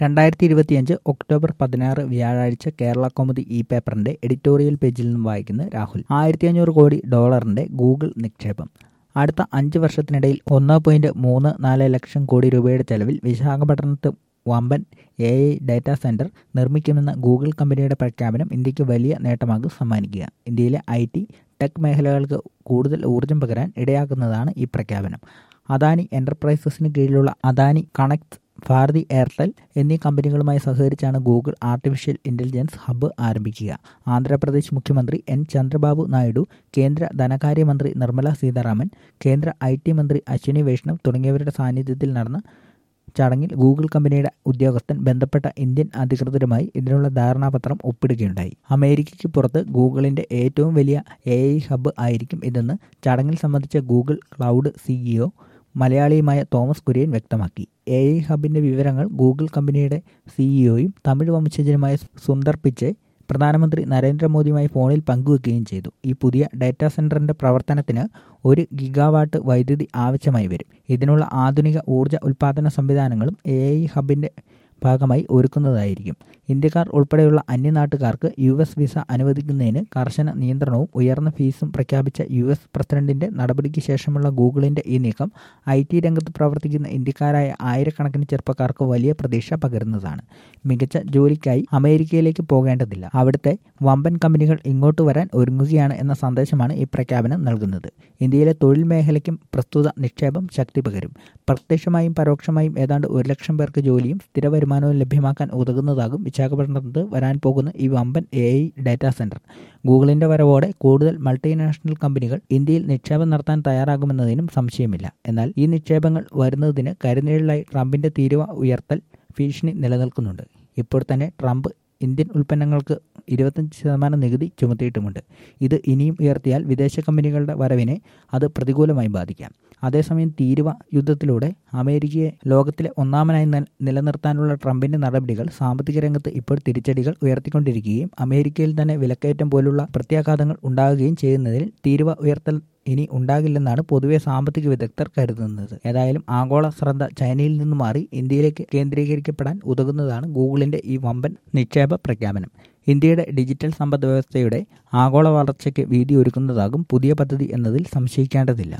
രണ്ടായിരത്തി ഇരുപത്തിയഞ്ച് ഒക്ടോബർ പതിനാറ് വ്യാഴാഴ്ച കേരള കൗമുദി ഇ പേപ്പറിന്റെ എഡിറ്റോറിയൽ പേജിൽ നിന്നും വായിക്കുന്ന രാഹുൽ ആയിരത്തി അഞ്ഞൂറ് കോടി ഡോളറിന്റെ ഗൂഗിൾ നിക്ഷേപം അടുത്ത അഞ്ച് വർഷത്തിനിടയിൽ ഒന്ന് പോയിന്റ് മൂന്ന് നാല് ലക്ഷം കോടി രൂപയുടെ ചെലവിൽ വിശാഖപട്ടണത്ത് വമ്പൻ എ ഐ ഡാറ്റാ സെന്റർ നിർമ്മിക്കുമെന്ന ഗൂഗിൾ കമ്പനിയുടെ പ്രഖ്യാപനം ഇന്ത്യക്ക് വലിയ നേട്ടമാകും സമ്മാനിക്കുക ഇന്ത്യയിലെ ഐ ടി ടെക് മേഖലകൾക്ക് കൂടുതൽ ഊർജ്ജം പകരാൻ ഇടയാക്കുന്നതാണ് ഈ പ്രഖ്യാപനം അദാനി എന്റർപ്രൈസസിന് കീഴിലുള്ള അദാനി കണക്ട് ഭാരതി എയർടെൽ എന്നീ കമ്പനികളുമായി സഹകരിച്ചാണ് ഗൂഗിൾ ആർട്ടിഫിഷ്യൽ ഇന്റലിജൻസ് ഹബ്ബ് ആരംഭിക്കുക ആന്ധ്രാപ്രദേശ് മുഖ്യമന്ത്രി എൻ ചന്ദ്രബാബു നായിഡു കേന്ദ്ര ധനകാര്യമന്ത്രി നിർമ്മല സീതാരാമൻ കേന്ദ്ര ഐ ടി മന്ത്രി അശ്വിനി വൈഷ്ണവ് തുടങ്ങിയവരുടെ സാന്നിധ്യത്തിൽ നടന്ന ചടങ്ങിൽ ഗൂഗിൾ കമ്പനിയുടെ ഉദ്യോഗസ്ഥൻ ബന്ധപ്പെട്ട ഇന്ത്യൻ അധികൃതരുമായി ഇതിനുള്ള ധാരണാപത്രം ഒപ്പിടുകയുണ്ടായി അമേരിക്കയ്ക്ക് പുറത്ത് ഗൂഗിളിന്റെ ഏറ്റവും വലിയ എ ഐ ഹബ്ബ് ആയിരിക്കും ഇതെന്ന് ചടങ്ങിൽ സംബന്ധിച്ച ഗൂഗിൾ ക്ലൗഡ് സിഇഒ മലയാളിയുമായ തോമസ് കുര്യൻ വ്യക്തമാക്കി എ ഐ ഹബിന്റെ വിവരങ്ങൾ ഗൂഗിൾ കമ്പനിയുടെ സിഇഒയും തമിഴ് വംശജനുമായ സുന്ദർ പിച്ചെ പ്രധാനമന്ത്രി നരേന്ദ്രമോദിയുമായി ഫോണിൽ പങ്കുവെക്കുകയും ചെയ്തു ഈ പുതിയ ഡാറ്റാ സെന്ററിന്റെ പ്രവർത്തനത്തിന് ഒരു ഗിഗാവാട്ട് വൈദ്യുതി ആവശ്യമായി വരും ഇതിനുള്ള ആധുനിക ഊർജ്ജ ഉൽപ്പാദന സംവിധാനങ്ങളും എ ഐ ഹബിന്റെ ഭാഗമായി ഒരുക്കുന്നതായിരിക്കും ഇന്ത്യക്കാർ ഉൾപ്പെടെയുള്ള അന്യനാട്ടുകാർക്ക് യു എസ് വിസ അനുവദിക്കുന്നതിന് കർശന നിയന്ത്രണവും ഉയർന്ന ഫീസും പ്രഖ്യാപിച്ച യു എസ് പ്രസിഡന്റിന്റെ നടപടിക്ക് ശേഷമുള്ള ഗൂഗിളിന്റെ ഈ നീക്കം ഐ ടി രംഗത്ത് പ്രവർത്തിക്കുന്ന ഇന്ത്യക്കാരായ ആയിരക്കണക്കിന് ചെറുപ്പക്കാർക്ക് വലിയ പ്രതീക്ഷ പകരുന്നതാണ് മികച്ച ജോലിക്കായി അമേരിക്കയിലേക്ക് പോകേണ്ടതില്ല അവിടുത്തെ വമ്പൻ കമ്പനികൾ ഇങ്ങോട്ട് വരാൻ ഒരുങ്ങുകയാണ് എന്ന സന്ദേശമാണ് ഈ പ്രഖ്യാപനം നൽകുന്നത് ഇന്ത്യയിലെ തൊഴിൽ മേഖലയ്ക്കും പ്രസ്തുത നിക്ഷേപം ശക്തി പകരും പ്രത്യക്ഷമായും പരോക്ഷമായും ഏതാണ്ട് ഒരു ലക്ഷം പേർക്ക് ജോലിയും സ്ഥിര വരുമാനവും ലഭ്യമാക്കാൻ ഉതകുന്നതാകും വിശാഖപട്ടണത്ത് വരാൻ പോകുന്ന ഈ വമ്പൻ എ ഐ ഡാറ്റാ സെന്റർ ഗൂഗിളിന്റെ വരവോടെ കൂടുതൽ മൾട്ടിനാഷണൽ കമ്പനികൾ ഇന്ത്യയിൽ നിക്ഷേപം നടത്താൻ തയ്യാറാകുമെന്നതിനും സംശയമില്ല എന്നാൽ ഈ നിക്ഷേപങ്ങൾ വരുന്നതിന് കരുനീഴലായി ട്രംപിന്റെ തീരുവ ഉയർത്തൽ ഭീഷണി നിലനിൽക്കുന്നുണ്ട് ഇപ്പോൾ തന്നെ ട്രംപ് ഇന്ത്യൻ ഉൽപ്പന്നങ്ങൾക്ക് ഇരുപത്തഞ്ച് ശതമാനം നികുതി ചുമത്തിയിട്ടുമുണ്ട് ഇത് ഇനിയും ഉയർത്തിയാൽ വിദേശ കമ്പനികളുടെ വരവിനെ അത് പ്രതികൂലമായി ബാധിക്കാം അതേസമയം തീരുവ യുദ്ധത്തിലൂടെ അമേരിക്കയെ ലോകത്തിലെ ഒന്നാമനായി നിലനിർത്താനുള്ള ട്രംപിന്റെ നടപടികൾ സാമ്പത്തിക രംഗത്ത് ഇപ്പോൾ തിരിച്ചടികൾ ഉയർത്തിക്കൊണ്ടിരിക്കുകയും അമേരിക്കയിൽ തന്നെ വിലക്കയറ്റം പോലുള്ള പ്രത്യാഘാതങ്ങൾ ഉണ്ടാകുകയും ചെയ്യുന്നതിൽ തീരുവ ഉയർത്തൽ ഇനി ഉണ്ടാകില്ലെന്നാണ് പൊതുവെ സാമ്പത്തിക വിദഗ്ധർ കരുതുന്നത് ഏതായാലും ആഗോള ശ്രദ്ധ ചൈനയിൽ നിന്ന് മാറി ഇന്ത്യയിലേക്ക് കേന്ദ്രീകരിക്കപ്പെടാൻ ഉതകുന്നതാണ് ഗൂഗിളിന്റെ ഈ വമ്പൻ നിക്ഷേപ പ്രഖ്യാപനം ഇന്ത്യയുടെ ഡിജിറ്റൽ സമ്പദ് വ്യവസ്ഥയുടെ ആഗോള വളർച്ചയ്ക്ക് വീതി ഒരുക്കുന്നതാകും പുതിയ പദ്ധതി എന്നതിൽ സംശയിക്കേണ്ടതില്ല